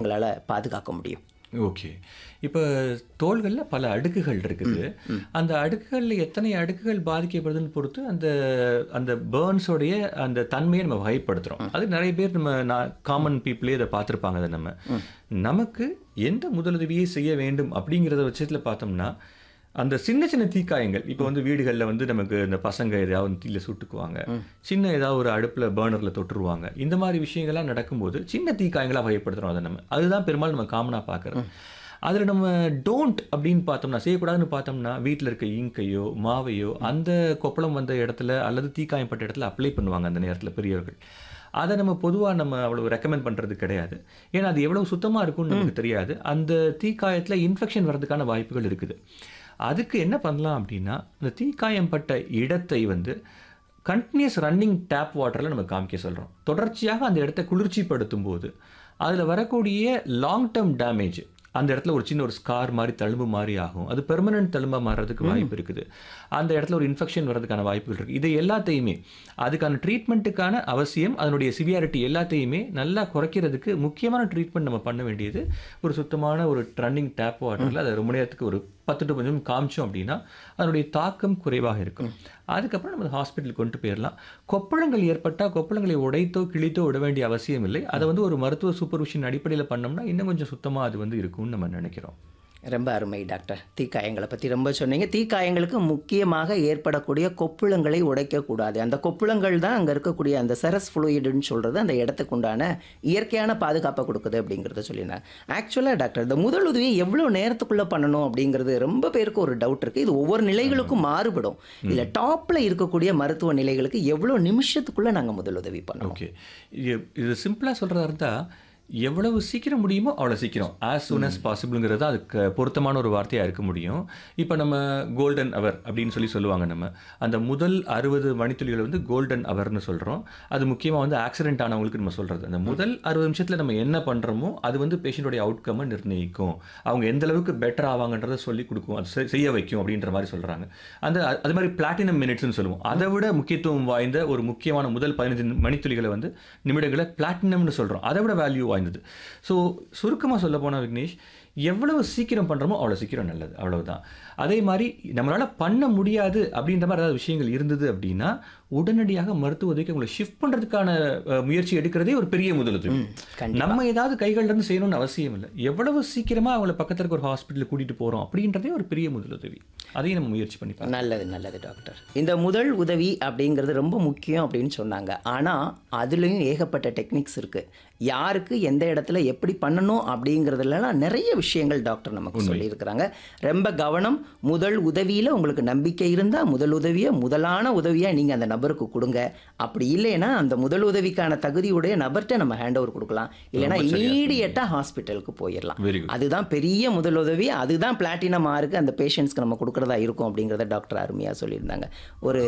உங்களால் பாதுகாக்க முடியும் ஓகே இப்போ தோள்களில் பல அடுக்குகள் இருக்குது அந்த அடுக்குகளில் எத்தனை அடுக்குகள் பாதிக்கப்படுதுன்னு பொறுத்து அந்த அந்த பேர்ன்ஸோடைய அந்த தன்மையை நம்ம வகைப்படுத்துகிறோம் அது நிறைய பேர் நம்ம காமன் பீப்புளே இதை பார்த்துருப்பாங்க அதை நம்ம நமக்கு எந்த முதலுதவியை செய்ய வேண்டும் அப்படிங்கிறத பட்சத்தில் பார்த்தோம்னா அந்த சின்ன சின்ன தீக்காயங்கள் இப்போ வந்து வீடுகளில் வந்து நமக்கு இந்த பசங்க ஏதாவது தீயில சுட்டுக்குவாங்க சின்ன ஏதாவது ஒரு அடுப்பில் பேர்னரில் தொட்டுருவாங்க இந்த மாதிரி விஷயங்கள்லாம் நடக்கும்போது சின்ன தீக்காயங்களாக வகைப்படுத்துகிறோம் அதை நம்ம அதுதான் பெரும்பாலும் நம்ம காமனாக பார்க்குறோம் அதில் நம்ம டோன்ட் அப்படின்னு பார்த்தோம்னா செய்யக்கூடாதுன்னு பார்த்தோம்னா வீட்டில் இருக்க இங்கையோ மாவையோ அந்த கொப்பளம் வந்த இடத்துல அல்லது தீக்காயப்பட்ட இடத்துல அப்ளை பண்ணுவாங்க அந்த நேரத்தில் பெரியவர்கள் அதை நம்ம பொதுவாக நம்ம அவ்வளவு ரெக்கமெண்ட் பண்ணுறது கிடையாது ஏன்னா அது எவ்வளவு சுத்தமாக இருக்கும்னு நமக்கு தெரியாது அந்த தீக்காயத்தில் இன்ஃபெக்ஷன் வர்றதுக்கான வாய்ப்புகள் இருக்குது அதுக்கு என்ன பண்ணலாம் அப்படின்னா இந்த தீக்காயம் பட்ட இடத்தை வந்து கண்டினியூஸ் ரன்னிங் டேப் வாட்டரில் நம்ம காமிக்க சொல்கிறோம் தொடர்ச்சியாக அந்த இடத்த குளிர்ச்சிப்படுத்தும் போது அதில் வரக்கூடிய லாங் டேர்ம் டேமேஜ் அந்த இடத்துல ஒரு சின்ன ஒரு ஸ்கார் மாதிரி தழும்பு மாதிரி ஆகும் அது பெர்மனன்ட் தழும்பாக மாறுறதுக்கு வாய்ப்பு இருக்குது அந்த இடத்துல ஒரு இன்ஃபெக்ஷன் வர்றதுக்கான வாய்ப்புகள் இருக்குது இதை எல்லாத்தையுமே அதுக்கான ட்ரீட்மெண்ட்டுக்கான அவசியம் அதனுடைய சிவியாரிட்டி எல்லாத்தையுமே நல்லா குறைக்கிறதுக்கு முக்கியமான ட்ரீட்மெண்ட் நம்ம பண்ண வேண்டியது ஒரு சுத்தமான ஒரு ரன்னிங் டேப் வாட்டரில் அதை ரொம்ப நேரத்துக்கு ஒரு பத்து டு கொஞ்சம் காமிச்சோம் அப்படின்னா அதனுடைய தாக்கம் குறைவாக இருக்கும் அதுக்கப்புறம் நம்ம ஹாஸ்பிட்டலுக்கு கொண்டு போயிடலாம் கொப்பளங்கள் ஏற்பட்டால் கொப்பளங்களை உடைத்தோ கிழித்தோ விட வேண்டிய அவசியம் இல்லை அதை வந்து ஒரு மருத்துவ சூப்பர்விஷன் அடிப்படையில் பண்ணோம்னா இன்னும் கொஞ்சம் சுத்தமாக அது வந்து இருக்கும்னு நம்ம நினைக்கிறோம் ரொம்ப அருமை டாக்டர் தீக்காயங்களை பற்றி ரொம்ப சொன்னீங்க தீக்காயங்களுக்கு முக்கியமாக ஏற்படக்கூடிய கொப்புளங்களை உடைக்கக்கூடாது அந்த கொப்புளங்கள் தான் அங்கே இருக்கக்கூடிய அந்த செரஸ் ஃப்ளூயிடுன்னு சொல்கிறது அந்த இடத்துக்கு உண்டான இயற்கையான பாதுகாப்பை கொடுக்குது அப்படிங்கிறத சொல்லியிருந்தாங்க ஆக்சுவலாக டாக்டர் இந்த முதல் உதவியை எவ்வளோ நேரத்துக்குள்ளே பண்ணணும் அப்படிங்கிறது ரொம்ப பேருக்கு ஒரு டவுட் இருக்குது இது ஒவ்வொரு நிலைகளுக்கும் மாறுபடும் இதில் டாப்பில் இருக்கக்கூடிய மருத்துவ நிலைகளுக்கு எவ்வளோ நிமிஷத்துக்குள்ளே நாங்கள் முதலுதவி பண்ணணும் ஓகே இது இது சிம்பிளாக சொல்கிறதா இருந்தால் எவ்வளவு சீக்கிரம் முடியுமோ அவ்வளோ சீக்கிரம் ஆஸ் சூன் as பாசிபிள்ங்கிறது அதுக்கு பொருத்தமான ஒரு வார்த்தையாக இருக்க முடியும் இப்போ நம்ம கோல்டன் அவர் அப்படின்னு சொல்லி சொல்லுவாங்க நம்ம அந்த முதல் அறுபது மணித்துளிகள் வந்து கோல்டன் அவர்னு சொல்கிறோம் அது முக்கியமாக வந்து ஆக்சிடென்ட் ஆனவங்களுக்கு நம்ம சொல்கிறது அந்த முதல் அறுபது நிமிஷத்தில் நம்ம என்ன பண்ணுறோமோ அது வந்து பேஷண்ட்டோடைய அவுட்கம்மை நிர்ணயிக்கும் அவங்க எந்த அளவுக்கு பெட்டர் ஆவாங்கன்றதை சொல்லி கொடுக்கும் அது செ- செய்ய வைக்கும் அப்படின்ற மாதிரி சொல்கிறாங்க அந்த அ- அது மாதிரி பிளாட்டினம் மினிட்ஸ்னு சொல்லுவோம் அதை விட முக்கியத்துவம் வாய்ந்த ஒரு முக்கியமான முதல் பதினஞ்சு மணித்துளிகளை வந்து நிமிடங்களை பிளாட்டினம்னு சொல்கிறோம் அதை விட வேல்யூ வாய்ந்தது ஸோ சுருக்கமாக சொல்ல போனால் விக்னேஷ் எவ்வளவு சீக்கிரம் பண்ணுறோமோ அவ்வளோ சீக்கிரம் நல்லது அவ்வளவுதான் அதே மாதிரி நம்மளால் பண்ண முடியாது அப்படின்ற மாதிரி ஏதாவது விஷயங்கள் இருந்தது அப்படின்னா உடனடியாக மருத்துவ உதவிக்கு உங்களை ஷிஃப்ட் பண்ணுறதுக்கான முயற்சி எடுக்கிறதே ஒரு பெரிய முதலுதவி கண்டிப்பா. நம்ம ஏதாவது கைகள்ல இருந்து செய்யணும்னு அவசியம் இல்லை எவ்வளவு சீக்கிரமாக அவங்கள பக்கத்துல இருக்க ஒரு ஹாஸ்பிட்டலுக்கு கூட்டிகிட்டு போகிறோம் அப்படின்றதே ஒரு பெரிய முதலுதவி அதையும் நம்ம முயற்சி பண்ணி பார்க்கலாம் நல்லது நல்லது டாக்டர் இந்த முதல் உதவி அப்படிங்கிறது ரொம்ப முக்கியம் அப்படின்னு சொன்னாங்க ஆனால் அதுலேயும் ஏகப்பட்ட டெக்னிக்ஸ் இருக்குது யாருக்கு எந்த இடத்துல எப்படி பண்ணணும் அப்படிங்கிறதுலலாம் நிறைய விஷயங்கள் டாக்டர் நமக்கு சொல்லியிருக்கிறாங்க ரொம்ப கவனம் முதல் உதவியில் உங்களுக்கு நம்பிக்கை இருந்தால் முதல் உதவியை முதலான உதவியாக நீங்கள் அந்த நபருக்கு கொடுங்க அப்படி இல்லைன்னா அந்த முதல் உதவிக்கான தகுதியுடைய நபர்கிட்ட நம்ம ஹேண்ட் ஓவர் கொடுக்கலாம் இல்லைன்னா இமீடியட்டாக ஹாஸ்பிட்டலுக்கு போயிடலாம் வெரி குட் அதுதான் பெரிய முதலுதவி அதுதான் பிளாட்டினம் ஆருக்கு அந்த பேஷண்ட்ஸ்க்கு நம்ம கொடுக்குறதா இருக்கும் அப்படிங்கிறத டாக்டர் அருமையாக சொல்லியிருந்தாங்க ஒரு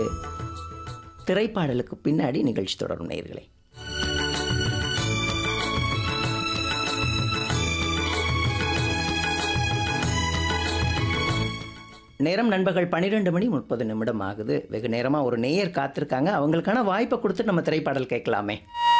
திரைப்பாடலுக்கு பின்னாடி நிகழ்ச்சி தொடரும் நேயர்களே நேரம் நண்பர்கள் பன்னிரெண்டு மணி முப்பது நிமிடம் ஆகுது வெகு நேரமாக ஒரு நேயர் காத்திருக்காங்க அவங்களுக்கான வாய்ப்பை கொடுத்து நம்ம திரைப்பாடல் கேட்கலாமே